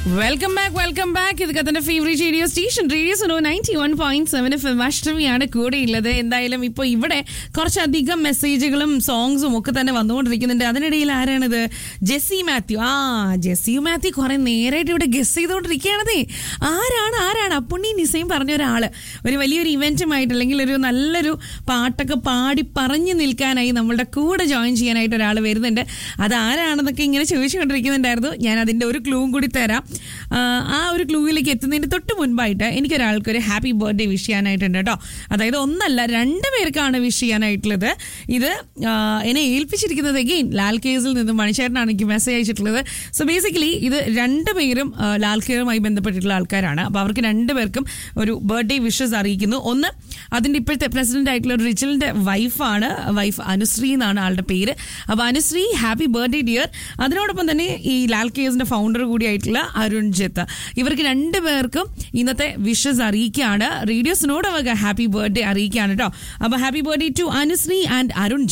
welcome back welcome back ഇത് കത്തന്റെ favourite radio station radio Suno ninety one point seven F M അഷ്ടമിയാണ് കൂടെയുള്ളത് എന്തായാലും ഇപ്പോൾ ഇവിടെ കുറച്ചധികം മെസ്സേജുകളും സോങ്സും ഒക്കെ തന്നെ വന്നുകൊണ്ടിരിക്കുന്നുണ്ട് അതിനിടയിൽ ആരാണിത് ജെസ്സി മാത്യു ആ ജെസ്സി മാത്യു കുറെ നേരായിട്ട് ഇവിടെ ഗസ് ചെയ്തുകൊണ്ടിരിക്കുകയാണതേ ആരാണ് ആരാണ് അപ്പുണ്ണി നിസയും പറഞ്ഞ ഒരാള് ഒരു വലിയൊരു ഇവന്റുമായിട്ട് അല്ലെങ്കിൽ ഒരു നല്ലൊരു പാട്ടൊക്കെ പാടി പറഞ്ഞു നിൽക്കാനായി നമ്മളുടെ കൂടെ ജോയിൻ ചെയ്യാനായിട്ട് ഒരാൾ വരുന്നുണ്ട് അത് ആരാണെന്നൊക്കെ ഇങ്ങനെ ചോദിച്ചുകൊണ്ടിരിക്കുന്നുണ്ടായിരുന്നു ഞാൻ അതിന്റെ ഒരു ക്ലൂവും കൂടി തരാം ആ, ആ ഒരു ക്ലൂവിലേക്ക് എത്തുന്നതിന് തൊട്ട് മുൻപായിട്ട് എനിക്കൊരാൾക്ക് ഒരു ഹാപ്പി ബർത്ത്ഡേ വിഷ് ചെയ്യാനായിട്ടുണ്ട് കേട്ടോ അതായത് ഒന്നല്ല രണ്ട് പേർക്കാണ് വിഷ് ചെയ്യാനായിട്ടുള്ളത് ഇത് ആ, എന്നെ ഏൽപ്പിച്ചിരിക്കുന്നത് എഗെയിൻ ലാൽ കേസിൽ നിന്നും മണിച്ചേട്ടനാണ് എനിക്ക് മെസ്സേജ് അയച്ചിട്ടുള്ളത് സോ ബേസിക്കലി ഇത് രണ്ട് പേരും ആ, ലാൽ കെയറുമായി ബന്ധപ്പെട്ടിട്ടുള്ള ആൾക്കാരാണ് അപ്പോൾ അവർക്ക് രണ്ടുപേർക്കും ഒരു ബർത്ത്ഡേ വിഷസ് അറിയിക്കുന്നു ഒന്ന് അതിന്റെ ഇപ്പോഴത്തെ പ്രസിഡന്റ് ആയിട്ടുള്ള ഒരു റിച്ചലിന്റെ വൈഫാണ് വൈഫ് അനുശ്രീ എന്നാണ് ആളുടെ പേര് അപ്പോൾ അനുശ്രീ ഹാപ്പി ബർത്ത്ഡേ ഡിയർ അതിനോടൊപ്പം തന്നെ ഈ ലാൽ കേസിന്റെ ഫൗണ്ടർ കൂടിയായിട്ടുള്ള അരുൺ ജത്ത് ഇവർക്ക് രണ്ടുപേർക്കും ഇന്നത്തെ വിഷസ് അറിയിക്കുകയാണ് റേഡിയോസിനോട് അവർക്ക് ഹാപ്പി ബർത്ത്ഡേ അറിയിക്കുകയാണ് കേട്ടോ അപ്പോൾ happy birthday to Anusree and Arun